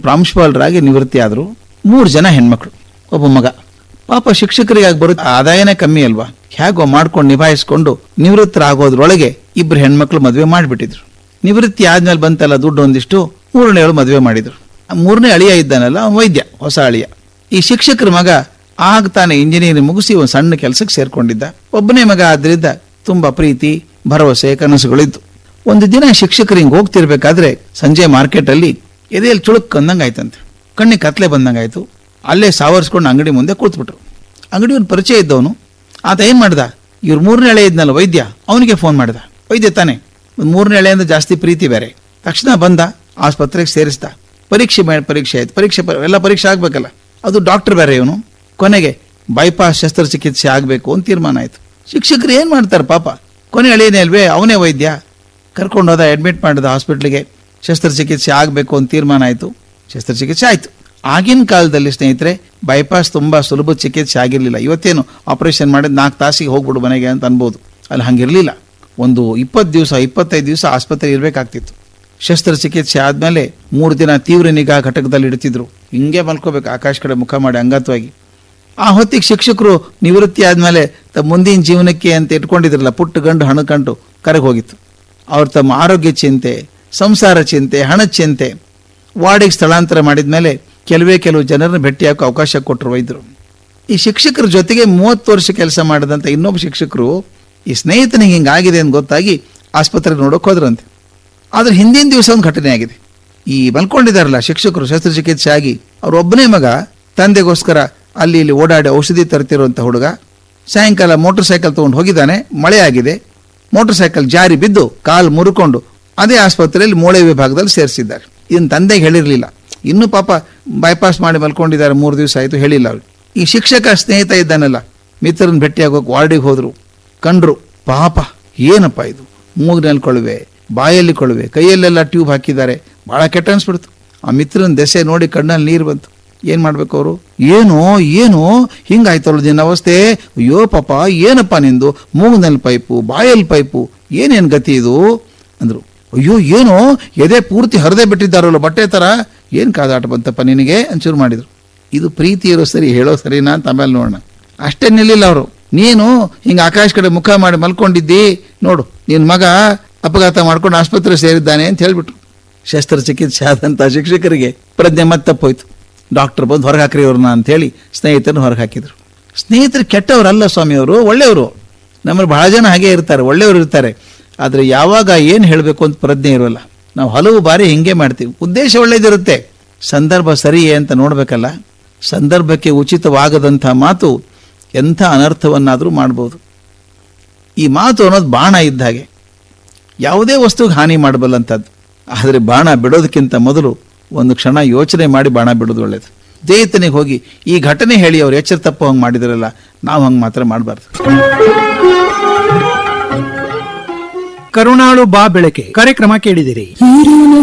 ಪ್ರಾಂಶುಪಾಲರಾಗಿ ನಿವೃತ್ತಿ ಆದರು ಮೂರು ಜನ ಹೆಣ್ಮಕ್ಳು ಒಬ್ಬ ಮಗ ಪಾಪ ಶಿಕ್ಷಕರಿಗಾಗಿ ಬರೋ ಆದಾಯನೇ ಕಮ್ಮಿ ಅಲ್ವಾ ಹೇಗೋ ಮಾಡ್ಕೊಂಡು ನಿಭಾಯಿಸ್ಕೊಂಡು ನಿವೃತ್ತರಾಗೋದ್ರೊಳಗೆ ಇಬ್ರು ಹೆಣ್ಮಕ್ಳು ಮದುವೆ ಮಾಡಿಬಿಟ್ಟಿದ್ರು ನಿವೃತ್ತಿ ಆದ್ಮೇಲೆ ಬಂತಲ್ಲ ದುಡ್ಡು ಒಂದಿಷ್ಟು ಮೂರನೇ ಏಳು ಮದುವೆ ಮಾಡಿದ್ರು ಆ ಮೂರನೇ ಅಳಿಯ ಇದ್ದಾನಲ್ಲ ಅವ್ನು ವೈದ್ಯ ಹೊಸ ಅಳಿಯ ಈ ಶಿಕ್ಷಕರ ಮಗ ಆಗ ತಾನೇ ಇಂಜಿನಿಯರಿಂಗ್ ಮುಗಿಸಿ ಒಂದು ಸಣ್ಣ ಕೆಲಸಕ್ಕೆ ಸೇರ್ಕೊಂಡಿದ್ದ ಒಬ್ಬನೇ ಮಗ ಆದ್ರಿಂದ ತುಂಬಾ ಪ್ರೀತಿ ಭರವಸೆ ಕನಸುಗಳಿದ್ದು ಒಂದು ದಿನ ಶಿಕ್ಷಕರು ಹಿಂಗೆ ಹೋಗ್ತಿರ್ಬೇಕಾದ್ರೆ ಸಂಜೆ ಮಾರ್ಕೆಟ್ ಅಲ್ಲಿ ಎದೆಯಲ್ಲಿ ಚುಳುಕ್ ಅಂದಂಗಾಯ್ತಂತೆ ಕಣ್ಣಿಗೆ ಕತ್ಲೆ ಬಂದಂಗಾಯ್ತು ಅಲ್ಲೇ ಸಾವರ್ಸ್ಕೊಂಡು ಅಂಗಡಿ ಮುಂದೆ ಕೂತ್ಬಿಟ್ರು ಅಂಗಡಿಯವ್ನು ಪರಿಚಯ ಇದ್ದವನು ಆತ ಏನ್ ಮಾಡ್ದ ಇವ್ರು ಮೂರನೇ ಎಳೆ ಇದ್ನಲ್ಲ ವೈದ್ಯ ಅವನಿಗೆ ಫೋನ್ ಮಾಡ್ದ ವೈದ್ಯ ತಾನೆ ಒಂದು ಮೂರನೇ ಎಳೆಯಿಂದ ಜಾಸ್ತಿ ಪ್ರೀತಿ ಬೇರೆ ತಕ್ಷಣ ಬಂದ ಆಸ್ಪತ್ರೆಗೆ ಸೇರಿಸ್ದ ಪರೀಕ್ಷೆ ಮಾಡಿ ಪರೀಕ್ಷೆ ಆಯ್ತು ಪರೀಕ್ಷೆ ಪ- ಎಲ್ಲ ಪರೀಕ್ಷೆ ಆಗ್ಬೇಕಲ್ಲ ಅದು ಡಾಕ್ಟರ್ ಬೇರೆ ಇವನು ಕೊನೆಗೆ ಬೈಪಾಸ್ ಶಸ್ತ್ರಚಿಕಿತ್ಸೆ ಆಗಬೇಕು ಅಂತ ತೀರ್ಮಾನ ಆಯ್ತು ಶಿಕ್ಷಕರು ಏನ್ ಮಾಡ್ತಾರೆ ಪಾಪ ಕೊನೆ ಎಳೆಯನೇ ಅಲ್ವೇ ಅವನೇ ವೈದ್ಯ ಕರ್ಕೊಂಡು ಹೋದ ಅಡ್ಮಿಟ್ ಮಾಡಿದ ಹಾಸ್ಪಿಟ್ಲಿಗೆ ಶಸ್ತ್ರಚಿಕಿತ್ಸೆ ಆಗಬೇಕು ಅಂತ ತೀರ್ಮಾನ ಆಯಿತು ಶಸ್ತ್ರಚಿಕಿತ್ಸೆ ಆಯಿತು ಆಗಿನ ಕಾಲದಲ್ಲಿ ಸ್ನೇಹಿತರೆ ಬೈಪಾಸ್ ತುಂಬಾ ಸುಲಭ ಚಿಕಿತ್ಸೆ ಆಗಿರಲಿಲ್ಲ ಇವತ್ತೇನು ಆಪರೇಷನ್ ಮಾಡಿದ ನಾಲ್ಕು ತಾಸಿಗೆ ಹೋಗ್ಬಿಡು ಮನೆಗೆ ಅಂತ ಅನ್ಬೋದು ಅಲ್ಲಿ ಹಂಗಿರಲಿಲ್ಲ ಒಂದು ಇಪ್ಪತ್ತು ದಿವಸ ಇಪ್ಪತ್ತೈದು ದಿವಸ ಆಸ್ಪತ್ರೆ ಇರಬೇಕಾಗ್ತಿತ್ತು ಶಸ್ತ್ರಚಿಕಿತ್ಸೆ ಆದಮೇಲೆ ಮೂರು ದಿನ ತೀವ್ರ ನಿಗಾ ಘಟಕದಲ್ಲಿ ಇಡ್ತಿದ್ರು ಹಿಂಗೆ ಮಲ್ಕೋಬೇಕು ಆಕಾಶ ಕಡೆ ಮುಖ ಮಾಡಿ ಅಂಗತ್ವಾಗಿ ಆ ಹೊತ್ತಿಗೆ ಶಿಕ್ಷಕರು ನಿವೃತ್ತಿ ಆದ್ಮೇಲೆ ತಮ್ಮ ಮುಂದಿನ ಜೀವನಕ್ಕೆ ಅಂತ ಇಟ್ಕೊಂಡಿದ್ರಲ್ಲ ಪುಟ್ಟ ಗಂಡು ಹಣಕಂಡು ಕರೆಗೆ ಹೋಗಿತ್ತು ಅವ್ರು ತಮ್ಮ ಆರೋಗ್ಯ ಚಿಂತೆ ಸಂಸಾರ ಚಿಂತೆ ಹಣದ ಚಿಂತೆ ವಾರ್ಡಿಗೆ ಸ್ಥಳಾಂತರ ಮಾಡಿದ್ಮೇಲೆ ಕೆಲವೇ ಕೆಲವು ಜನರನ್ನ ಭೇಟಿಯಾಗೋ ಅವಕಾಶ ಕೊಟ್ಟರು ವೈದ್ಯರು ಈ ಶಿಕ್ಷಕರ ಜೊತೆಗೆ ಮೂವತ್ತು ವರ್ಷ ಕೆಲಸ ಮಾಡಿದಂಥ ಇನ್ನೊಬ್ಬ ಶಿಕ್ಷಕರು ಈ ಸ್ನೇಹಿತನಿಗೆ ಹಿಂಗಾಗಿದೆ ಅಂತ ಗೊತ್ತಾಗಿ ಆಸ್ಪತ್ರೆಗೆ ನೋಡೋಕೆ ಹೋದ್ರಂತೆ ಆದ್ರೆ ಹಿಂದಿನ ದಿವಸ ಒಂದು ಘಟನೆ ಆಗಿದೆ ಈ ಮಲ್ಕೊಂಡಿದಾರಲ್ಲ ಶಿಕ್ಷಕರು ಶಸ್ತ್ರಚಿಕಿತ್ಸೆ ಆಗಿ ಅವ್ರ ಒಬ್ಬನೇ ಮಗ ತಂದೆಗೋಸ್ಕರ ಅಲ್ಲಿ ಇಲ್ಲಿ ಓಡಾಡಿ ಔಷಧಿ ತರ್ತಿರುವಂತ ಹುಡುಗ ಸಾಯಂಕಾಲ ಮೋಟರ್ ಸೈಕಲ್ ತಗೊಂಡು ಹೋಗಿದ್ದಾನೆ ಮಳೆ ಆಗಿದೆ ಮೋಟರ್ ಸೈಕಲ್ ಜಾರಿ ಬಿದ್ದು ಕಾಲು ಮುರುಕೊಂಡು ಅದೇ ಆಸ್ಪತ್ರೆಯಲ್ಲಿ ಮೂಳೆ ವಿಭಾಗದಲ್ಲಿ ಸೇರಿಸಿದ್ದಾರೆ ಇದನ್ನ ತಂದೆಗೆ ಹೇಳಿರಲಿಲ್ಲ ಇನ್ನು ಪಾಪ ಬೈಪಾಸ್ ಮಾಡಿ ಮಲ್ಕೊಂಡಿದ್ದಾರೆ ಮೂರು ದಿವಸ ಆಯಿತು ಹೇಳಿಲ್ಲ ಅವ್ರು ಈ ಶಿಕ್ಷಕ ಸ್ನೇಹಿತ ಇದ್ದಾನಲ್ಲ ಮಿತ್ರನ ಭೇಟಿಯಾಗೋಕೆ ವಾರ್ಡಿಗೆ ಹೋದ್ರು ಕಂಡ್ರು ಪಾಪ ಏನಪ್ಪ ಇದು ಮೂಗಿನಲ್ಲಿ ಕೊಳುವೆ ಬಾಯಲ್ಲಿ ಕೊಳುವೆ ಕೈಯಲ್ಲೆಲ್ಲ ಟ್ಯೂಬ್ ಹಾಕಿದ್ದಾರೆ ಬಹಳ ಕೆಟ್ಟ ಅನ್ಸ್ಬಿಡ್ತು ಆ ಮಿತ್ರನ ದೆಸೆ ನೋಡಿ ಕಣ್ಣಲ್ಲಿ ನೀರು ಬಂತು ಏನ್ ಮಾಡ್ಬೇಕು ಅವರು ಏನು ಏನು ಹಿಂಗಾಯ್ತಲ್ಲ ನಿನ್ನ ಅವಸ್ಥೆ ಅಯ್ಯೋ ಪಾಪ ಏನಪ್ಪ ನಿಂದು ಮೂಗಿನಲ್ಲಿ ಪೈಪು ಬಾಯಲ್ಲಿ ಪೈಪು ಏನೇನ್ ಗತಿ ಇದು ಅಂದ್ರು ಅಯ್ಯೋ ಏನು ಎದೆ ಪೂರ್ತಿ ಹರಿದೇ ಬಿಟ್ಟಿದ್ದಾರಲ್ಲ ಬಟ್ಟೆ ತರ ಏನ್ ಕಾದಾಟ ಬಂತಪ್ಪ ನಿನಗೆ ಅಂಚೂರು ಮಾಡಿದ್ರು ಇದು ಪ್ರೀತಿ ಇರೋ ಸರಿ ಹೇಳೋ ಸರಿನಾ ಅಂತ ಆಮೇಲೆ ನೋಡೋಣ ಅಷ್ಟೇ ನಿಲ್ಲಿಲ್ಲ ಅವರು ನೀನು ಹಿಂಗ ಆಕಾಶ ಕಡೆ ಮುಖ ಮಾಡಿ ಮಲ್ಕೊಂಡಿದ್ದಿ ನೋಡು ನಿನ್ ಮಗ ಅಪಘಾತ ಮಾಡ್ಕೊಂಡು ಆಸ್ಪತ್ರೆ ಸೇರಿದ್ದಾನೆ ಅಂತ ಹೇಳ್ಬಿಟ್ರು ಶಸ್ತ್ರಚಿಕಿತ್ಸೆ ಆದಂತ ಶಿಕ್ಷಕರಿಗೆ ಪ್ರಜ್ಞೆ ಮತ್ತೆ ತಪ್ಪೋಯ್ತು ಡಾಕ್ಟರ್ ಬಂದು ಹೊರಗೆ ಹಾಕ್ರಿ ಅವ್ರನ್ನ ಅಂತ ಹೇಳಿ ಸ್ನೇಹಿತರನ್ನ ಹೊರಗೆ ಹಾಕಿದ್ರು ಸ್ನೇಹಿತರು ಕೆಟ್ಟವರಲ್ಲ ಸ್ವಾಮಿ ಅವರು ಒಳ್ಳೆಯವರು ನಮ್ಮಲ್ಲಿ ಬಹಳ ಜನ ಹಾಗೆ ಇರ್ತಾರೆ ಒಳ್ಳೆಯವರು ಇರ್ತಾರೆ ಆದರೆ ಯಾವಾಗ ಏನು ಹೇಳಬೇಕು ಅಂತ ಪ್ರಜ್ಞೆ ಇರೋಲ್ಲ ನಾವು ಹಲವು ಬಾರಿ ಹಿಂಗೆ ಮಾಡ್ತೀವಿ ಉದ್ದೇಶ ಒಳ್ಳೇದಿರುತ್ತೆ ಸಂದರ್ಭ ಸರಿಯೇ ಅಂತ ನೋಡ್ಬೇಕಲ್ಲ ಸಂದರ್ಭಕ್ಕೆ ಉಚಿತವಾಗದಂಥ ಮಾತು ಎಂಥ ಅನರ್ಥವನ್ನಾದರೂ ಮಾಡ್ಬೋದು ಈ ಮಾತು ಅನ್ನೋದು ಬಾಣ ಇದ್ದ ಹಾಗೆ ಯಾವುದೇ ವಸ್ತುಗೆ ಹಾನಿ ಮಾಡಬಲ್ಲಂಥದ್ದು ಆದರೆ ಬಾಣ ಬಿಡೋದಕ್ಕಿಂತ ಮೊದಲು ಒಂದು ಕ್ಷಣ ಯೋಚನೆ ಮಾಡಿ ಬಾಣ ಬಿಡೋದು ಒಳ್ಳೇದು ಸ್ನೇಹಿತನಿಗೆ ಹೋಗಿ ಈ ಘಟನೆ ಹೇಳಿ ಅವ್ರು ಎಚ್ಚರ ತಪ್ಪು ಹಂಗೆ ಮಾಡಿದ್ರಲ್ಲ ನಾವು ಹಂಗೆ ಮಾತ್ರ ಮಾಡಬಾರ್ದು ಕರುಣಾಳು ಬಾ ಬೆಳಕೆ ಕಾರ್ಯಕ್ರಮ ಕೇಳಿದಿರಿ ಈರುನು